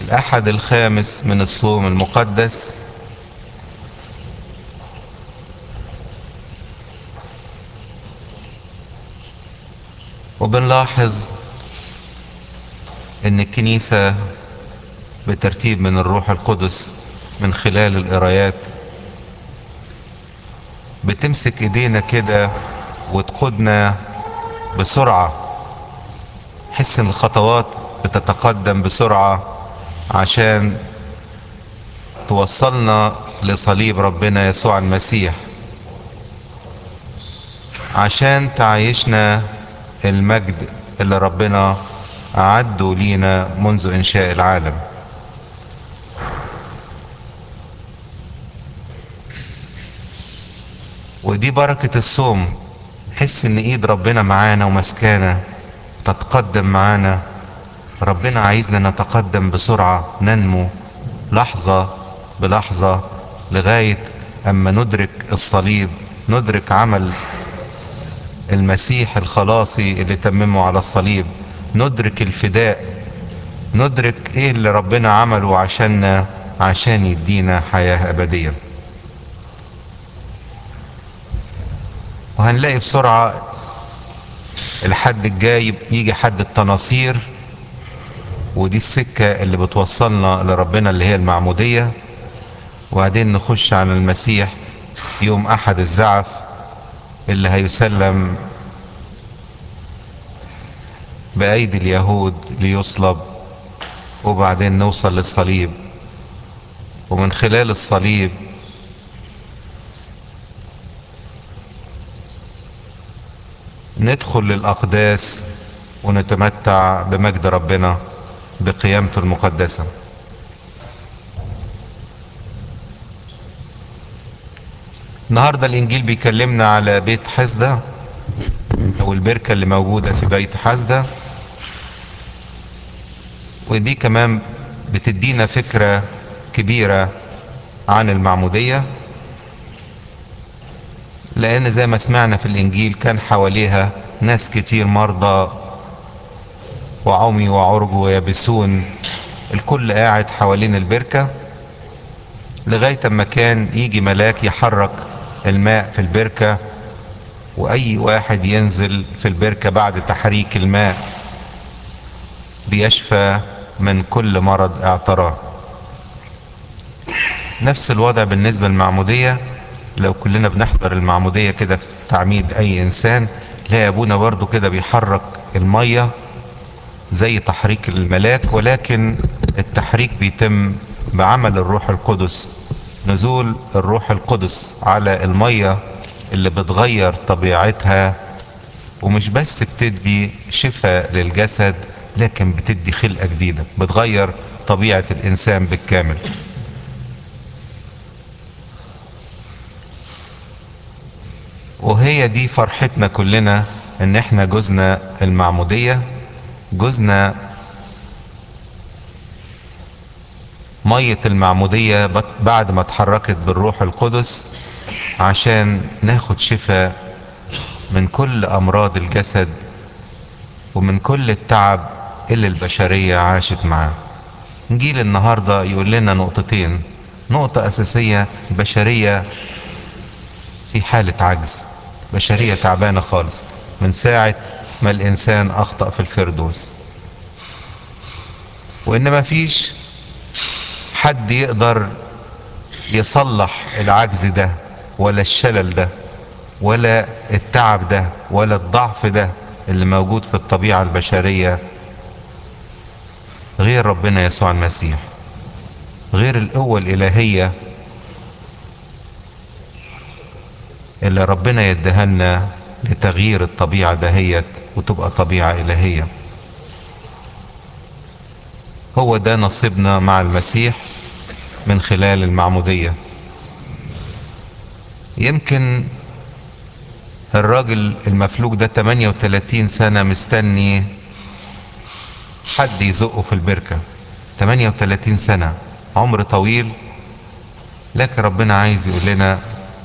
الأحد الخامس من الصوم المقدس وبنلاحظ ان الكنيسة بترتيب من الروح القدس من خلال القرايات بتمسك ايدينا كده وتقودنا بسرعة حس ان الخطوات بتتقدم بسرعة عشان توصلنا لصليب ربنا يسوع المسيح عشان تعيشنا المجد اللي ربنا أعده لينا منذ إنشاء العالم ودي بركة الصوم حس ان ايد ربنا معانا ومسكانا تتقدم معانا ربنا عايزنا نتقدم بسرعة ننمو لحظة بلحظة لغاية اما ندرك الصليب ندرك عمل المسيح الخلاصي اللي تممه على الصليب ندرك الفداء ندرك ايه اللي ربنا عمله عشاننا عشان يدينا حياة ابدية وهنلاقي بسرعة الحد الجاي يجي حد التناصير ودي السكة اللي بتوصلنا لربنا اللي هي المعمودية وبعدين نخش على المسيح يوم احد الزعف اللي هيسلم بأيدي اليهود ليصلب وبعدين نوصل للصليب ومن خلال الصليب ندخل للأقداس ونتمتع بمجد ربنا بقيامته المقدسة النهاردة الإنجيل بيكلمنا على بيت حسدة أو البركة اللي موجودة في بيت حسدة ودي كمان بتدينا فكرة كبيرة عن المعمودية لأن زي ما سمعنا في الإنجيل كان حواليها ناس كتير مرضى وعمي وعرج ويابسون الكل قاعد حوالين البركة لغاية اما كان يجي ملاك يحرك الماء في البركة وأي واحد ينزل في البركة بعد تحريك الماء بيشفى من كل مرض اعتراه نفس الوضع بالنسبة للمعمودية لو كلنا بنحضر المعمودية كده في تعميد أي إنسان لا أبونا برضو كده بيحرك المية زي تحريك الملاك ولكن التحريك بيتم بعمل الروح القدس نزول الروح القدس على المية اللي بتغير طبيعتها ومش بس بتدي شفاء للجسد لكن بتدي خلقة جديدة بتغير طبيعة الإنسان بالكامل وهي دي فرحتنا كلنا ان احنا جزنا المعمودية جزنا مية المعمودية بعد ما اتحركت بالروح القدس عشان ناخد شفاء من كل امراض الجسد ومن كل التعب اللي البشرية عاشت معاه نجيل النهاردة يقول لنا نقطتين نقطة اساسية بشرية في حالة عجز بشرية تعبانة خالص من ساعة ما الانسان اخطأ في الفردوس وان ما فيش حد يقدر يصلح العجز ده ولا الشلل ده ولا التعب ده ولا الضعف ده اللي موجود في الطبيعة البشرية غير ربنا يسوع المسيح غير القوة الإلهية اللي ربنا يدهنا لتغيير الطبيعة دهيت وتبقى طبيعة إلهية هو ده نصيبنا مع المسيح من خلال المعمودية يمكن الراجل المفلوج ده 38 سنة مستني حد يزقه في البركة 38 سنة عمر طويل لكن ربنا عايز يقول لنا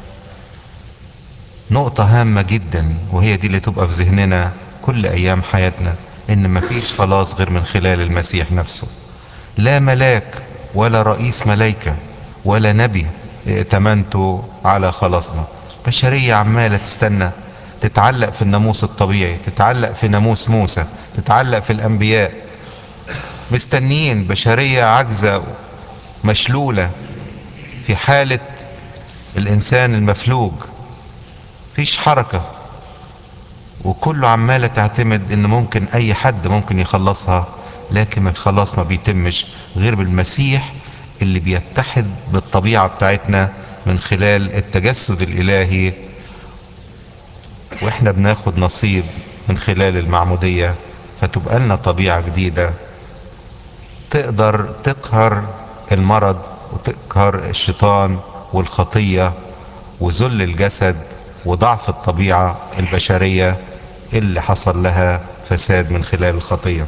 نقطة هامة جدا وهي دي اللي تبقى في ذهننا كل أيام حياتنا إن مفيش خلاص غير من خلال المسيح نفسه لا ملاك ولا رئيس ملايكة ولا نبي ائتمنته على خلاصنا بشرية عمالة تستنى تتعلق في الناموس الطبيعي تتعلق في ناموس موسى تتعلق في الأنبياء مستنيين بشرية عجزة مشلولة في حالة الإنسان المفلوج فيش حركة وكله عمالة تعتمد إن ممكن أي حد ممكن يخلصها لكن الخلاص ما بيتمش غير بالمسيح اللي بيتحد بالطبيعة بتاعتنا من خلال التجسد الإلهي وإحنا بناخد نصيب من خلال المعمودية فتبقى لنا طبيعة جديدة تقدر تقهر المرض وتقهر الشيطان والخطية وذل الجسد وضعف الطبيعة البشرية اللي حصل لها فساد من خلال الخطية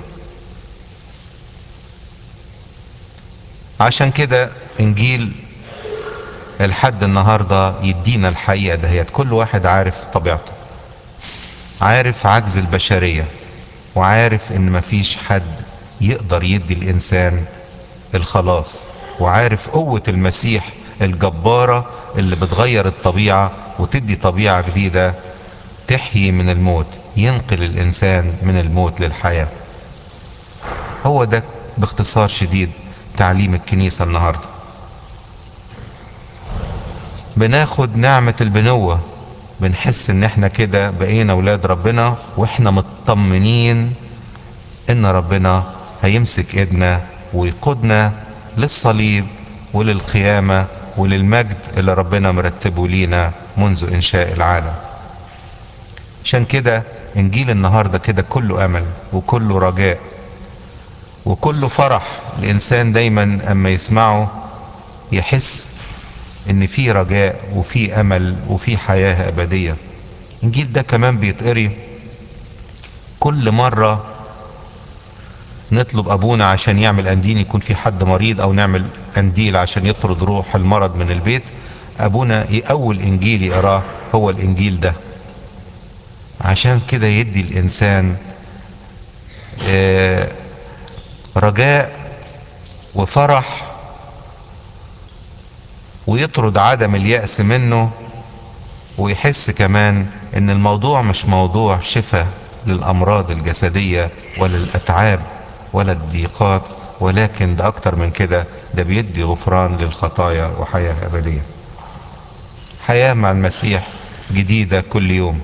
عشان كده انجيل الحد النهاردة يدينا الحقيقة دهيت كل واحد عارف طبيعته عارف عجز البشرية وعارف ان مفيش حد يقدر يدي الانسان الخلاص وعارف قوة المسيح الجبارة اللي بتغير الطبيعة وتدي طبيعة جديدة تحيي من الموت ينقل الإنسان من الموت للحياة هو ده باختصار شديد تعليم الكنيسة النهاردة بناخد نعمة البنوة بنحس ان احنا كده بقينا ولاد ربنا واحنا مطمنين ان ربنا هيمسك ايدنا ويقودنا للصليب وللقيامة وللمجد اللي ربنا مرتبه لينا منذ انشاء العالم عشان كده انجيل النهارده كده كله امل وكله رجاء وكله فرح الانسان دايما اما يسمعه يحس ان في رجاء وفي امل وفي حياه ابديه الانجيل ده كمان بيتقري كل مره نطلب ابونا عشان يعمل انديل يكون في حد مريض او نعمل انديل عشان يطرد روح المرض من البيت ابونا اول انجيل يقراه هو الانجيل ده عشان كده يدي الانسان آه رجاء وفرح ويطرد عدم اليأس منه ويحس كمان ان الموضوع مش موضوع شفاء للامراض الجسدية ولا الاتعاب ولا الضيقات ولكن ده اكتر من كده ده بيدي غفران للخطايا وحياة ابدية حياة مع المسيح جديدة كل يوم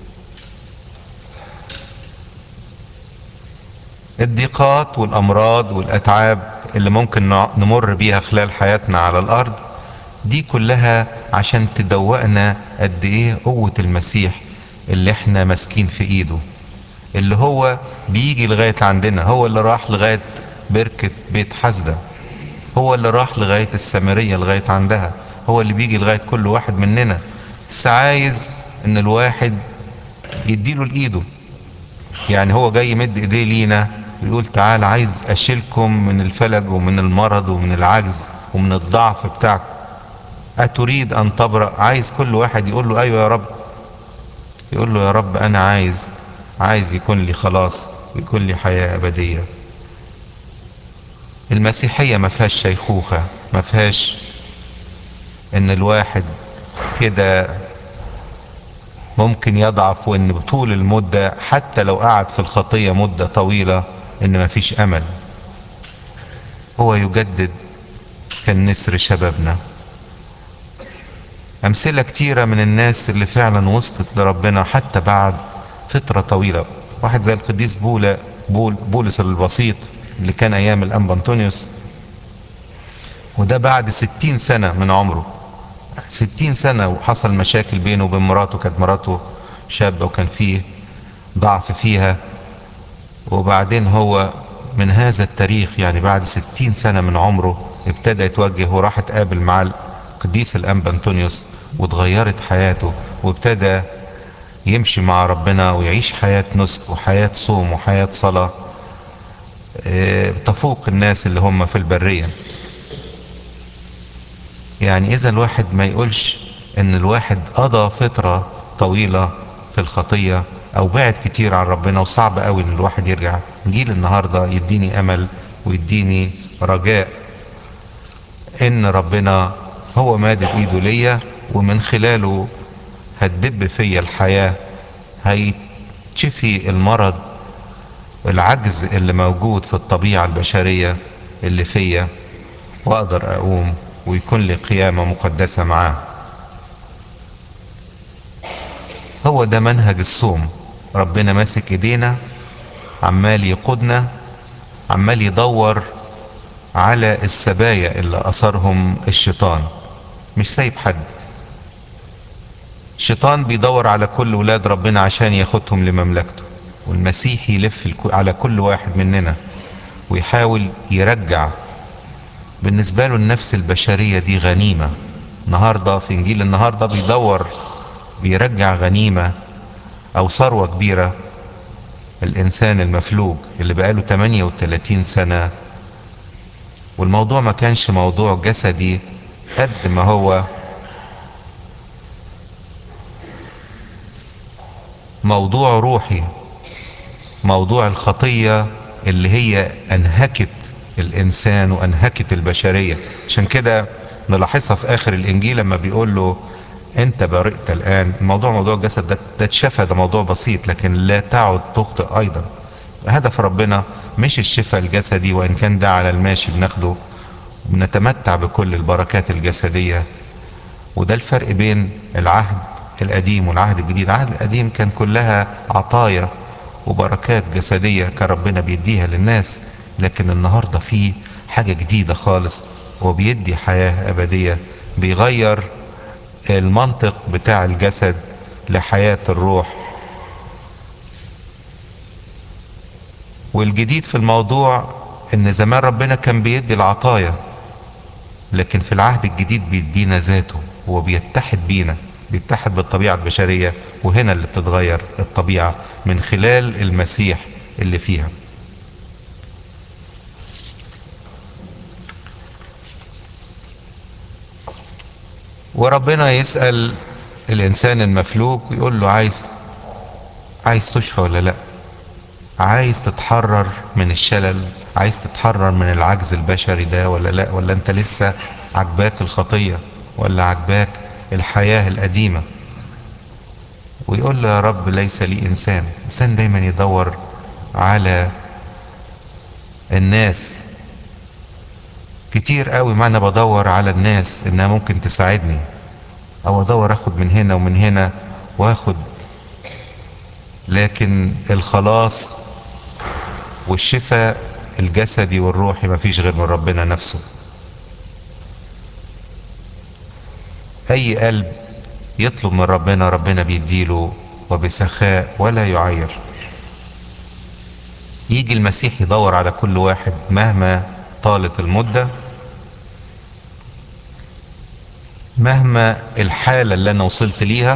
الضيقات والامراض والاتعاب اللي ممكن نمر بيها خلال حياتنا على الارض دي كلها عشان تدوقنا قد ايه قوة المسيح اللي احنا ماسكين في ايده اللي هو بيجي لغاية عندنا هو اللي راح لغاية بركة بيت حسدة هو اللي راح لغاية السامرية لغاية عندها هو اللي بيجي لغاية كل واحد مننا بس عايز ان الواحد يديله الايده يعني هو جاي يمد ايديه لينا ويقول تعال عايز اشيلكم من الفلج ومن المرض ومن العجز ومن الضعف بتاعكم أتريد أن تبرأ عايز كل واحد يقول له أيوة يا رب يقول له يا رب أنا عايز عايز يكون لي خلاص ويكون لي حياة أبدية المسيحية ما فيهاش شيخوخة ما فيهاش إن الواحد كده ممكن يضعف وإن طول المدة حتى لو قعد في الخطية مدة طويلة إن ما فيش أمل هو يجدد كالنسر شبابنا أمثلة كتيرة من الناس اللي فعلا وصلت لربنا حتى بعد فترة طويلة واحد زي القديس بولا بول بولس البسيط اللي كان أيام الأنبا أنطونيوس وده بعد ستين سنة من عمره ستين سنة وحصل مشاكل بينه وبين مراته كانت مراته شابة وكان فيه ضعف فيها وبعدين هو من هذا التاريخ يعني بعد ستين سنة من عمره ابتدى يتوجه وراح اتقابل مع القديس الأنبا أنطونيوس واتغيرت حياته وابتدى يمشي مع ربنا ويعيش حياة نسك وحياة صوم وحياة صلاة اه تفوق الناس اللي هم في البرية يعني إذا الواحد ما يقولش إن الواحد قضى فترة طويلة في الخطية أو بعد كتير عن ربنا وصعب قوي إن الواحد يرجع جيل النهاردة يديني أمل ويديني رجاء ان ربنا هو مادد ايده ليا ومن خلاله هتدب فيا الحياة هيتشفي المرض العجز اللي موجود في الطبيعة البشرية اللي فيا واقدر اقوم ويكون لي قيامة مقدسة معاه هو ده منهج الصوم ربنا ماسك ايدينا عمال يقودنا عمال يدور على السبايا اللي اثرهم الشيطان مش سايب حد الشيطان بيدور على كل ولاد ربنا عشان ياخدهم لمملكته والمسيح يلف على كل واحد مننا ويحاول يرجع بالنسبة له النفس البشرية دي غنيمة النهاردة في انجيل النهاردة بيدور بيرجع غنيمة او ثروة كبيرة الانسان المفلوج اللي بقاله 38 سنة والموضوع ما كانش موضوع جسدي قد ما هو موضوع روحي موضوع الخطية اللي هي انهكت الانسان وانهكت البشرية عشان كده نلاحظها في اخر الانجيل لما بيقول له انت برئت الان الموضوع موضوع الجسد ده, ده اتشفى ده موضوع بسيط لكن لا تعد تخطئ ايضا هدف ربنا مش الشفاء الجسدي وان كان ده على الماشي بناخده بنتمتع بكل البركات الجسدية وده الفرق بين العهد القديم والعهد الجديد العهد القديم كان كلها عطايا وبركات جسدية كان ربنا بيديها للناس لكن النهاردة في حاجة جديدة خالص وبيدي حياة أبدية بيغير المنطق بتاع الجسد لحياة الروح والجديد في الموضوع ان زمان ربنا كان بيدي العطايا لكن في العهد الجديد بيدينا ذاته هو بيتحد بينا بيتحد بالطبيعة البشرية وهنا اللي بتتغير الطبيعة من خلال المسيح اللي فيها وربنا يسأل الإنسان المفلوج ويقول له عايز عايز تشفى ولا لا عايز تتحرر من الشلل عايز تتحرر من العجز البشري ده ولا لا ولا انت لسه عجباك الخطية ولا عجباك الحياة القديمة ويقول له يا رب ليس لي انسان انسان دايما يدور على الناس كتير قوي ما انا بدور على الناس انها ممكن تساعدني او ادور اخد من هنا ومن هنا واخد لكن الخلاص والشفاء الجسدي والروحي مفيش غير من ربنا نفسه اي قلب يطلب من ربنا ربنا بيديله وبسخاء ولا يعير يجي المسيح يدور على كل واحد مهما طالت المدة مهما الحالة اللي انا وصلت ليها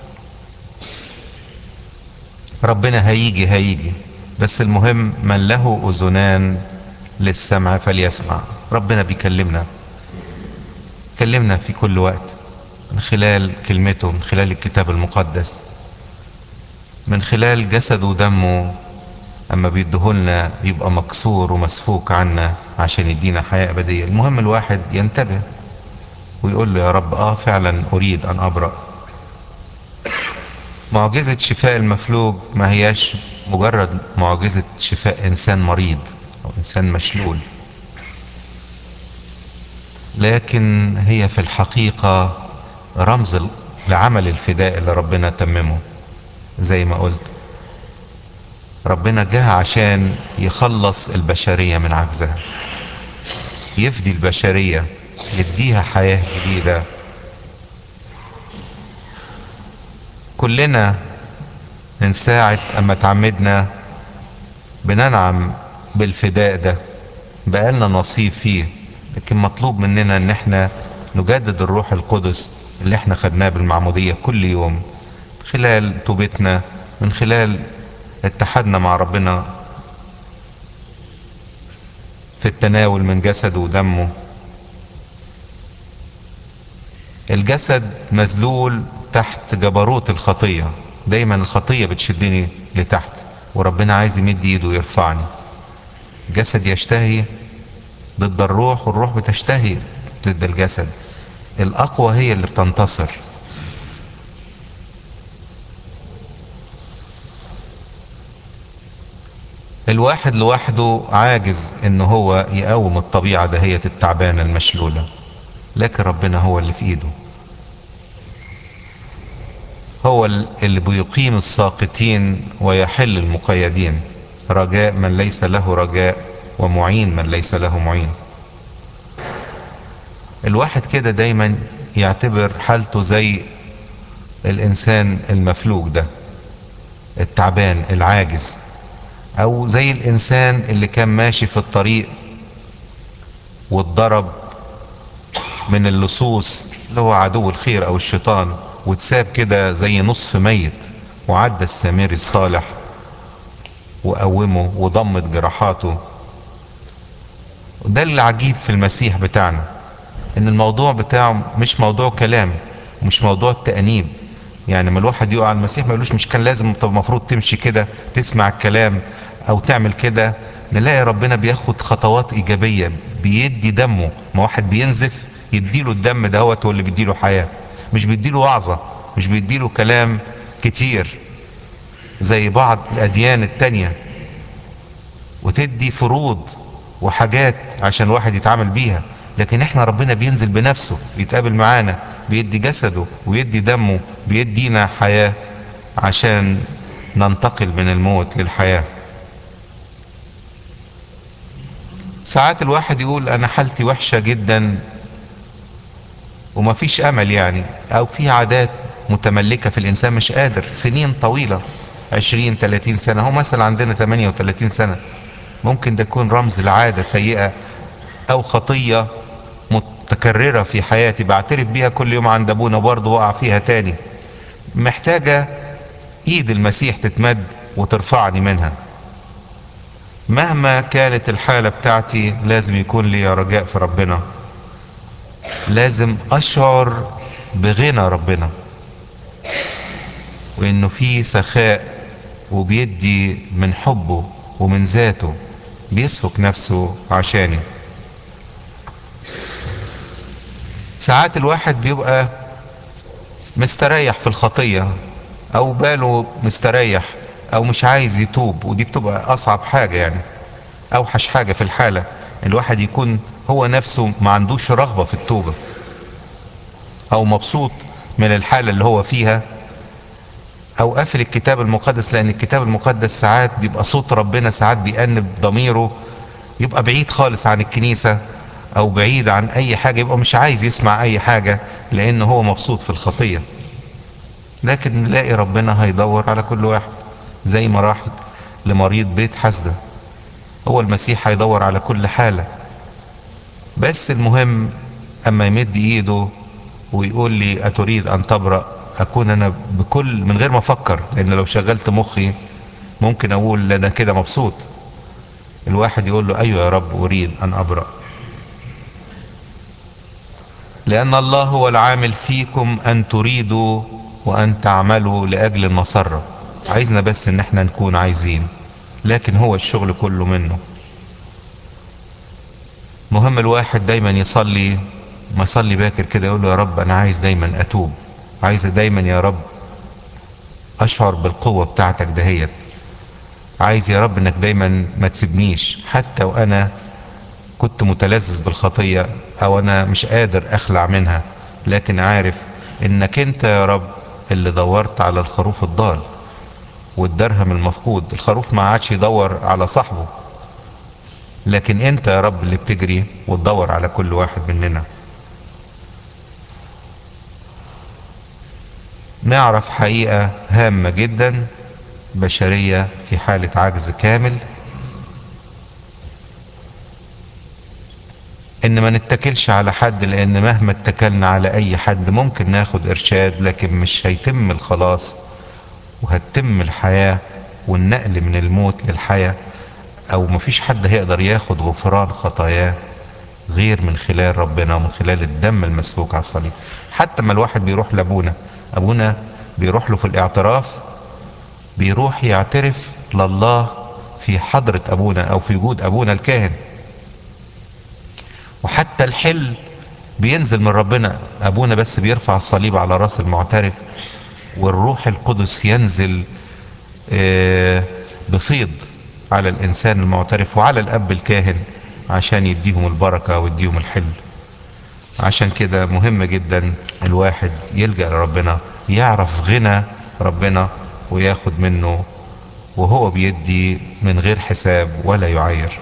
ربنا هيجي هيجي بس المهم من له اذنان للسمع فليسمع ربنا بيكلمنا كلمنا في كل وقت من خلال كلمته من خلال الكتاب المقدس من خلال جسده ودمه اما بيديهولنا يبقى مكسور ومسفوك عنا عشان يدينا حياة ابدية المهم الواحد ينتبه ويقول له يا رب اه فعلا اريد ان ابرأ معجزة شفاء المفلوج ما هياش مجرد معجزة شفاء انسان مريض او انسان مشلول لكن هي في الحقيقة رمز لعمل الفداء اللي ربنا تممه زي ما قلت ربنا جه عشان يخلص البشرية من عجزها يفدي البشرية يديها حياة جديدة كلنا من ساعة اما تعمدنا بننعم بالفداء ده بقالنا نصيب فيه لكن مطلوب مننا ان احنا نجدد الروح القدس اللي احنا خدناه بالمعمودية كل يوم من خلال توبتنا من خلال اتحادنا مع ربنا في التناول من جسده ودمه الجسد مذلول تحت جبروت الخطية دايما الخطية بتشدني لتحت وربنا عايز يمد ايده ويرفعني جسد يشتهي ضد الروح والروح بتشتهي ضد الجسد الأقوى هي اللي بتنتصر الواحد لوحده عاجز ان هو يقاوم الطبيعة دهية التعبانة المشلولة لكن ربنا هو اللي في ايده هو اللي بيقيم الساقطين ويحل المقيدين رجاء من ليس له رجاء ومعين من ليس له معين الواحد كده دايما يعتبر حالته زي الانسان المفلوج ده التعبان العاجز او زي الانسان اللي كان ماشي في الطريق واتضرب من اللصوص اللي هو عدو الخير او الشيطان واتساب كده زي نصف ميت وعدى السامري الصالح وقومه وضمت جراحاته ده اللي عجيب في المسيح بتاعنا ان الموضوع بتاعه مش موضوع كلام مش موضوع التأنيب يعني ما الواحد يقع على المسيح ما يقولوش مش كان لازم طب المفروض تمشي كده تسمع الكلام او تعمل كده نلاقي ربنا بياخد خطوات ايجابيه بيدي دمه ما واحد بينزف يديله الدم دهوت هو اللي بيديله حياه مش بيديله وعظه مش بيديله كلام كتير زي بعض الاديان التانية وتدي فروض وحاجات عشان الواحد يتعامل بيها لكن احنا ربنا بينزل بنفسه بيتقابل معانا بيدي جسده ويدي دمه بيدينا حياه عشان ننتقل من الموت للحياه ساعات الواحد يقول انا حالتي وحشة جدا ومفيش امل يعني او في عادات متملكة في الانسان مش قادر سنين طويلة عشرين تلاتين سنة هو مثلا عندنا تمانية وتلاتين سنة ممكن ده يكون رمز لعادة سيئة او خطية متكررة في حياتي بعترف بيها كل يوم عند ابونا برضه وقع فيها تاني محتاجة ايد المسيح تتمد وترفعني منها مهما كانت الحالة بتاعتي لازم يكون لي رجاء في ربنا لازم اشعر بغنى ربنا وانه في سخاء وبيدي من حبه ومن ذاته بيسفك نفسه عشاني ساعات الواحد بيبقى مستريح في الخطية او باله مستريح او مش عايز يتوب ودي بتبقى اصعب حاجة يعني اوحش حاجة في الحالة الواحد يكون هو نفسه ما عندوش رغبة في التوبة او مبسوط من الحالة اللي هو فيها او قافل الكتاب المقدس لان الكتاب المقدس ساعات بيبقى صوت ربنا ساعات بيأنب ضميره يبقى بعيد خالص عن الكنيسة او بعيد عن اي حاجة يبقى مش عايز يسمع اي حاجة لان هو مبسوط في الخطية لكن نلاقي ربنا هيدور على كل واحد زي ما راح لمريض بيت حسده هو المسيح هيدور على كل حالة بس المهم اما يمد ايده ويقول لي اتريد ان تبرأ اكون انا بكل من غير ما افكر لان لو شغلت مخي ممكن اقول انا كده مبسوط الواحد يقول له ايوه يا رب اريد ان ابرأ لان الله هو العامل فيكم ان تريدوا وان تعملوا لاجل المسرة عايزنا بس ان احنا نكون عايزين لكن هو الشغل كله منه مهم الواحد دايما يصلي ما يصلي باكر كده يقول له يا رب انا عايز دايما اتوب عايز دايما يا رب اشعر بالقوة بتاعتك دهيت عايز يا رب انك دايما ما تسيبنيش حتى وانا كنت متلذذ بالخطية او انا مش قادر اخلع منها لكن عارف انك انت يا رب اللي دورت على الخروف الضال والدرهم المفقود الخروف ما عادش يدور على صاحبه لكن انت يا رب اللي بتجري وتدور على كل واحد مننا نعرف حقيقة هامة جدا بشرية في حالة عجز كامل ان ما نتكلش على حد لان مهما اتكلنا على اي حد ممكن ناخد ارشاد لكن مش هيتم الخلاص وهتتم الحياة والنقل من الموت للحياة او مفيش حد هيقدر ياخد غفران خطاياه غير من خلال ربنا ومن خلال الدم المسفوك على الصليب حتى ما الواحد بيروح لابونا ابونا بيروح له في الاعتراف بيروح يعترف لله في حضرة ابونا او في وجود ابونا الكاهن وحتى الحل بينزل من ربنا ابونا بس بيرفع الصليب على راس المعترف والروح القدس ينزل آه، بفيض على الانسان المعترف وعلى الاب الكاهن عشان يديهم البركه ويديهم الحل عشان كده مهم جدا الواحد يلجأ لربنا يعرف غنى ربنا وياخد منه وهو بيدي من غير حساب ولا يعير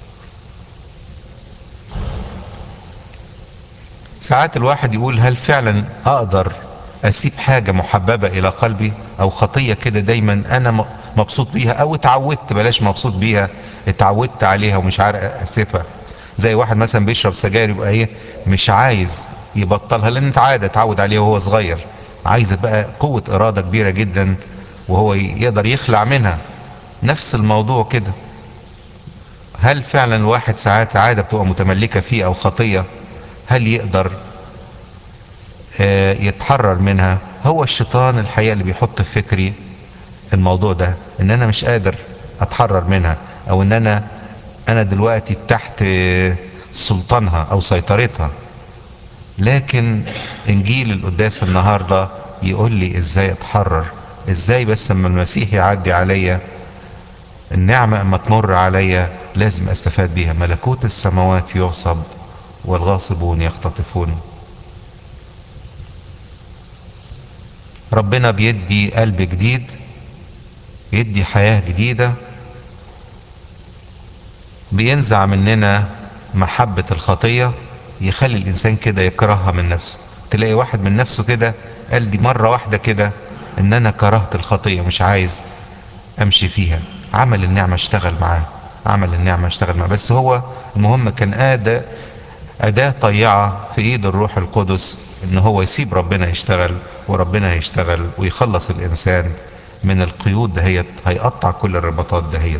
ساعات الواحد يقول هل فعلا اقدر اسيب حاجة محببة الى قلبي او خطية كده دايما انا م- مبسوط بيها او اتعودت بلاش مبسوط بيها اتعودت عليها ومش عارف اسيبها زي واحد مثلا بيشرب سجاير يبقى ايه مش عايز يبطلها لان اتعاد اتعود عليها وهو صغير عايزة بقى قوة ارادة كبيرة جدا وهو يقدر يخلع منها نفس الموضوع كده هل فعلا الواحد ساعات عادة بتبقى متملكة فيه او خطية هل يقدر آه، يتحرر منها هو الشيطان الحقيقة اللي بيحط في فكري الموضوع ده ان انا مش قادر اتحرر منها او ان انا انا دلوقتي تحت آه، سلطانها او سيطرتها لكن انجيل القداس النهارده يقول لي ازاي اتحرر ازاي بس اما المسيح يعدي عليا النعمة اما تمر عليا لازم استفاد بيها ملكوت السماوات يعصب والغاصبون يختطفون ربنا بيدي قلب جديد يدي حياة جديدة بينزع مننا محبة الخطية يخلي الإنسان كده يكرهها من نفسه تلاقي واحد من نفسه كده قال دي مرة واحدة كده إن أنا كرهت الخطية مش عايز أمشي فيها عمل النعمة اشتغل معاه عمل النعمة اشتغل معاه بس هو المهم كان أداة أداة طيعة في إيد الروح القدس إن هو يسيب ربنا يشتغل وربنا هيشتغل ويخلص الإنسان من القيود دهيت هيقطع كل الرباطات دهيت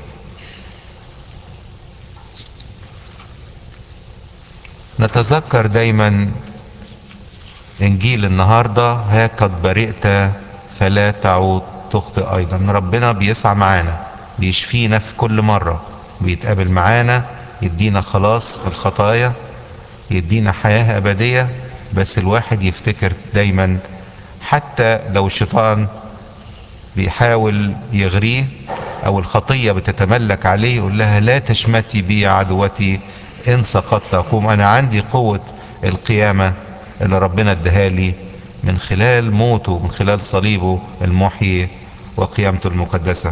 نتذكر دايما انجيل النهارده ها قد برئت فلا تعود تخطئ ايضا ربنا بيسعى معانا بيشفينا في كل مره بيتقابل معانا يدينا خلاص في الخطايا يدينا حياه ابديه بس الواحد يفتكر دايما حتى لو الشيطان بيحاول يغريه او الخطيه بتتملك عليه يقول لها لا تشمتي بي يا عدوتي ان سقطت اقوم انا عندي قوه القيامه اللي ربنا اداها لي من خلال موته من خلال صليبه المحيي وقيامته المقدسه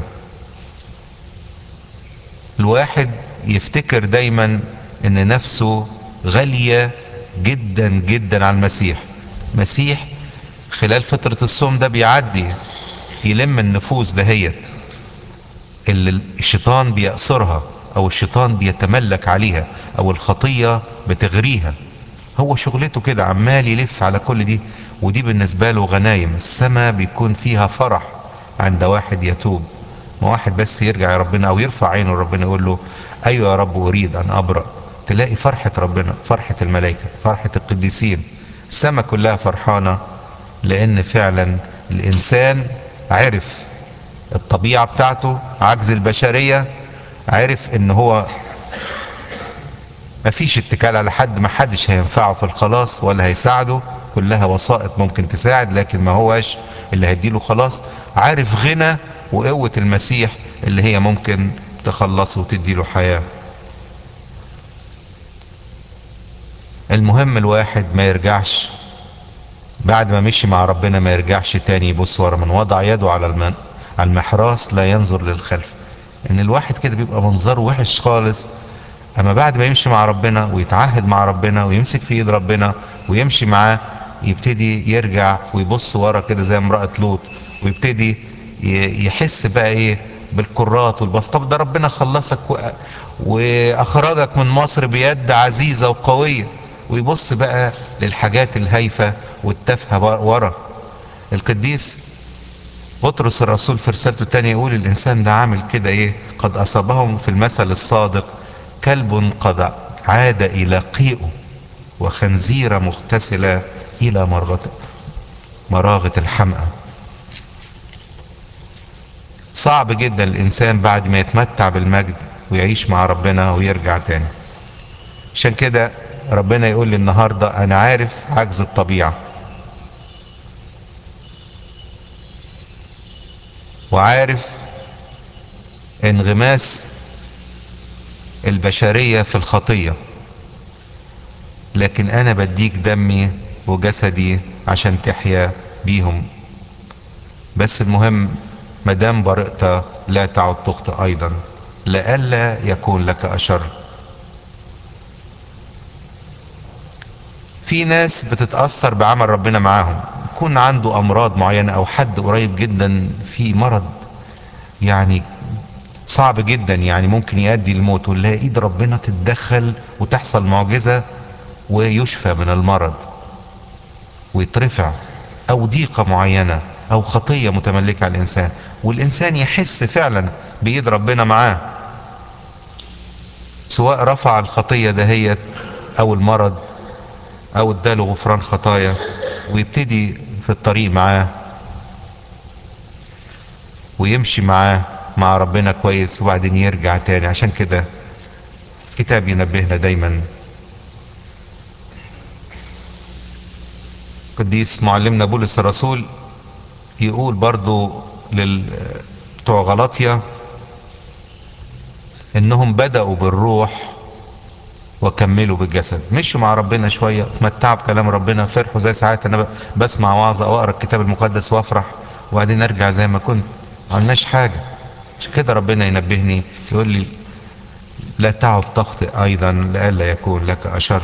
الواحد يفتكر دايما ان نفسه غاليه جدا جدا على المسيح مسيح خلال فتره الصوم ده بيعدي يلم النفوس دهيت اللي الشيطان بيأسرها او الشيطان بيتملك عليها او الخطية بتغريها هو شغلته كده عمال يلف على كل دي ودي بالنسبة له غنايم السماء بيكون فيها فرح عند واحد يتوب ما واحد بس يرجع يا ربنا او يرفع عينه ربنا يقول له ايوه يا رب اريد ان ابرأ تلاقي فرحة ربنا فرحة الملائكة فرحة القديسين السماء كلها فرحانة لان فعلا الانسان عرف الطبيعة بتاعته عجز البشرية عرف ان هو مفيش اتكال على حد ما حدش هينفعه في الخلاص ولا هيساعده كلها وسائط ممكن تساعد لكن ما هوش اللي هيديله خلاص عارف غنى وقوة المسيح اللي هي ممكن تخلصه وتديله حياة المهم الواحد ما يرجعش بعد ما مشي مع ربنا ما يرجعش تاني يبص ورا من وضع يده على المن... على المحراس لا ينظر للخلف ان الواحد كده بيبقى منظره وحش خالص اما بعد ما يمشي مع ربنا ويتعهد مع ربنا ويمسك في ايد ربنا ويمشي معاه يبتدي يرجع ويبص ورا كده زي امرأة لوط ويبتدي ي- يحس بقى ايه بالكرات والبسط طب ده ربنا خلصك و... واخرجك من مصر بيد عزيزة وقوية ويبص بقى للحاجات الهايفة والتافهة ورا القديس بطرس الرسول في رسالته الثانية يقول الإنسان ده عامل كده إيه قد أصابهم في المثل الصادق كلب قد عاد إلى قيئه وخنزيرة مغتسلة إلى مرغة مراغة الحمأة صعب جدا الإنسان بعد ما يتمتع بالمجد ويعيش مع ربنا ويرجع تاني عشان كده ربنا يقول لي النهاردة انا عارف عجز الطبيعة وعارف انغماس البشرية في الخطية لكن انا بديك دمي وجسدي عشان تحيا بيهم بس المهم مدام برئت لا تعد تخطئ ايضا لئلا يكون لك اشر في ناس بتتأثر بعمل ربنا معاهم يكون عنده امراض معينة او حد قريب جدا في مرض يعني صعب جدا يعني ممكن يؤدي للموت ونلاقي ايد ربنا تتدخل وتحصل معجزة ويشفى من المرض ويترفع او ضيقة معينة او خطية متملكة على الانسان والانسان يحس فعلا بايد ربنا معاه سواء رفع الخطية دهيت او المرض او اداله غفران خطايا ويبتدي في الطريق معاه ويمشي معاه مع ربنا كويس وبعدين يرجع تاني عشان كده كتاب ينبهنا دايما قديس معلمنا بولس الرسول يقول برضو لل بتوع غلطيا انهم بدأوا بالروح وكملوا بالجسد مشوا مع ربنا شوية اتمتعوا بكلام ربنا فرحوا زي ساعات انا بسمع وعظة او اقرا الكتاب المقدس وافرح وبعدين ارجع زي ما كنت ما عملناش حاجة عشان كده ربنا ينبهني يقول لي لا تعد تخطئ ايضا لئلا يكون لك اشر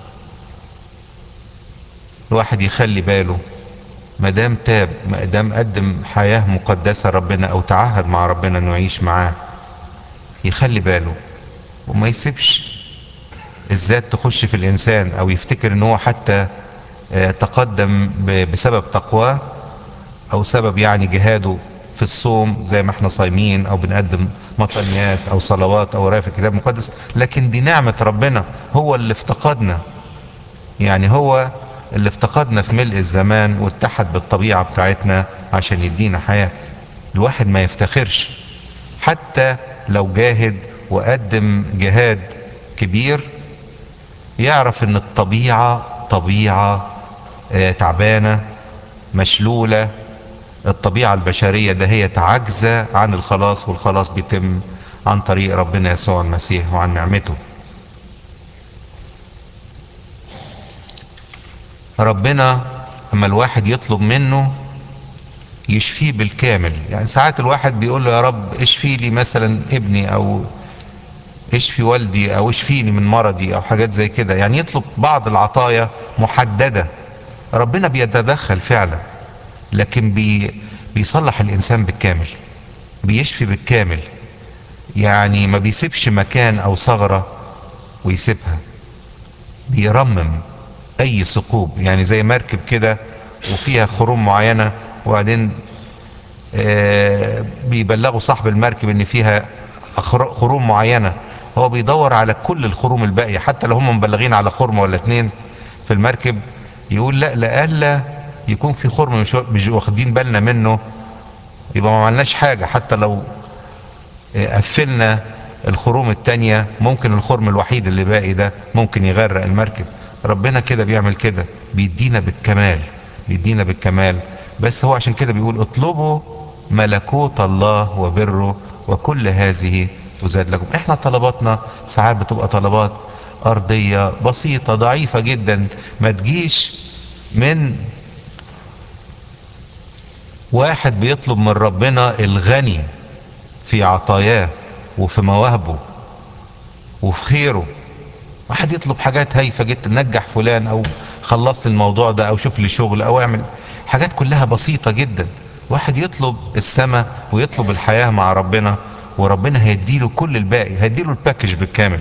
الواحد يخلي باله ما دام تاب ما دام قدم حياة مقدسة ربنا او تعهد مع ربنا انه يعيش معاه يخلي باله وما يسيبش الذات تخش في الانسان او يفتكر ان هو حتى تقدم بسبب تقواه او سبب يعني جهاده في الصوم زي ما احنا صايمين او بنقدم مطنيات او صلوات او قرايه في الكتاب المقدس لكن دي نعمه ربنا هو اللي افتقدنا يعني هو اللي افتقدنا في ملء الزمان واتحد بالطبيعه بتاعتنا عشان يدينا حياه الواحد ما يفتخرش حتى لو جاهد وقدم جهاد كبير يعرف ان الطبيعه طبيعه اه تعبانه مشلوله الطبيعة البشرية ده هي عاجزة عن الخلاص والخلاص بيتم عن طريق ربنا يسوع المسيح وعن نعمته ربنا اما الواحد يطلب منه يشفيه بالكامل يعني ساعات الواحد بيقول له يا رب اشفي لي مثلا ابني او اشفي والدي او اشفيني من مرضي او حاجات زي كده يعني يطلب بعض العطايا محددة ربنا بيتدخل فعلا لكن بي بيصلح الانسان بالكامل بيشفي بالكامل يعني ما بيسيبش مكان او ثغرة ويسيبها بيرمم اي ثقوب يعني زي مركب كده وفيها خروم معينة وبعدين آه بيبلغوا صاحب المركب ان فيها خروم معينة هو بيدور على كل الخروم الباقية حتى لو هم مبلغين على خرمة ولا اتنين في المركب يقول لا لألا يكون في خرم مش مش واخدين بالنا منه يبقى ما عملناش حاجة حتى لو قفلنا الخروم التانية ممكن الخرم الوحيد اللي باقي ده ممكن يغرق المركب ربنا كده بيعمل كده بيدينا بالكمال بيدينا بالكمال بس هو عشان كده بيقول اطلبوا ملكوت الله وبره وكل هذه تزاد لكم احنا طلباتنا ساعات بتبقى طلبات ارضية بسيطة ضعيفة جدا ما تجيش من واحد بيطلب من ربنا الغني في عطاياه وفي مواهبه وفي خيره واحد يطلب حاجات هايفة جدا نجح فلان او خلص الموضوع ده او شوف لي شغل او اعمل حاجات كلها بسيطة جدا واحد يطلب السماء ويطلب الحياة مع ربنا وربنا هيديله كل الباقي هيديله الباكج بالكامل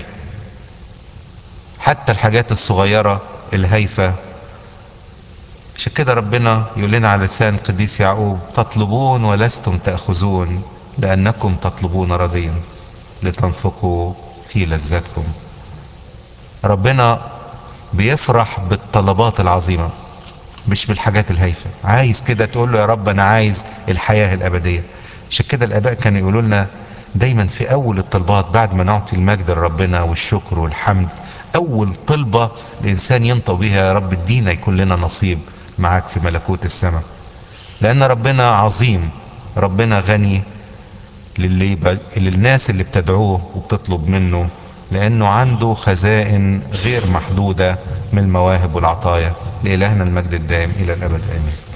حتى الحاجات الصغيرة الهايفة عشان كده ربنا يقول لنا على لسان قديس يعقوب تطلبون ولستم تأخذون لأنكم تطلبون رضيا لتنفقوا في لذاتكم ربنا بيفرح بالطلبات العظيمة مش بالحاجات الهايفة عايز كده تقول له يا رب أنا عايز الحياة الأبدية عشان كده الآباء كانوا يقولوا لنا دايما في أول الطلبات بعد ما نعطي المجد لربنا والشكر والحمد اول طلبة الانسان ينطق بها يا رب ادينا يكون لنا نصيب معاك في ملكوت السماء لان ربنا عظيم ربنا غني للي ب... للناس اللي بتدعوه وبتطلب منه لانه عنده خزائن غير محدودة من المواهب والعطايا لإلهنا المجد الدائم الى الابد امين